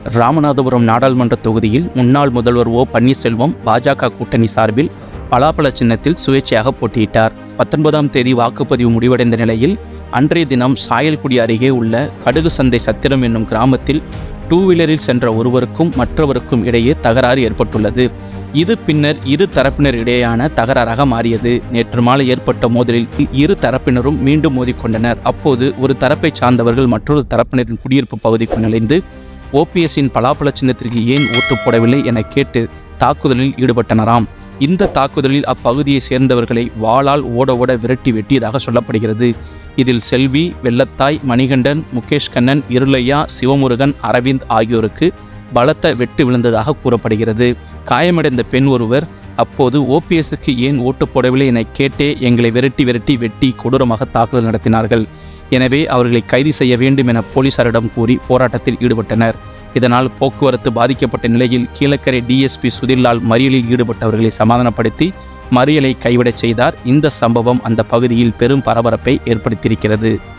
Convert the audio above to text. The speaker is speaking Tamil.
ராமநாதபுரம் நாடாளுமன்ற தொகுதியில் முன்னாள் முதல்வர் ஓ பன்னீர்செல்வம் பாஜக கூட்டணி சார்பில் பலாப்பழ சின்னத்தில் சுயேட்சையாக போட்டியிட்டார் பத்தொன்பதாம் தேதி வாக்குப்பதிவு முடிவடைந்த நிலையில் அன்றைய தினம் சாயல்குடி அருகே உள்ள கடுகு சந்தை சத்திரம் என்னும் கிராமத்தில் டூ வீலரில் சென்ற ஒருவருக்கும் மற்றவருக்கும் இடையே தகராறு ஏற்பட்டுள்ளது இது பின்னர் இரு தரப்பினர் இடையேயான தகராறாக மாறியது நேற்று மாலை ஏற்பட்ட மோதலில் இரு தரப்பினரும் மீண்டும் மோதிக்கொண்டனர் அப்போது ஒரு தரப்பைச் சார்ந்தவர்கள் மற்றொரு தரப்பினரின் குடியிருப்பு பகுதிக்குள் நுழைந்து ஓபிஎஸ்ஸின் பலாப்பழ சின்னத்திற்கு ஏன் ஓட்டு போடவில்லை என கேட்டு தாக்குதலில் ஈடுபட்டனராம் இந்த தாக்குதலில் அப்பகுதியை சேர்ந்தவர்களை வாளால் ஓட ஓட விரட்டி வெட்டியதாக சொல்லப்படுகிறது இதில் செல்வி வெள்ளத்தாய் மணிகண்டன் முகேஷ் கண்ணன் இருளையா சிவமுருகன் அரவிந்த் ஆகியோருக்கு பலத்த வெட்டு விழுந்ததாக கூறப்படுகிறது காயமடைந்த பெண் ஒருவர் அப்போது ஓபிஎஸ்க்கு ஏன் ஓட்டு போடவில்லை என கேட்டே எங்களை விரட்டி விரட்டி வெட்டி கொடூரமாக தாக்குதல் நடத்தினார்கள் எனவே அவர்களை கைது செய்ய வேண்டும் என போலீசாரிடம் கூறி போராட்டத்தில் ஈடுபட்டனர் இதனால் போக்குவரத்து பாதிக்கப்பட்ட நிலையில் கீழக்கரை டிஎஸ்பி சுதிர்லால் மறியலில் ஈடுபட்டவர்களை சமாதானப்படுத்தி மறியலை கைவிடச் செய்தார் இந்த சம்பவம் அந்த பகுதியில் பெரும் பரபரப்பை ஏற்படுத்தியிருக்கிறது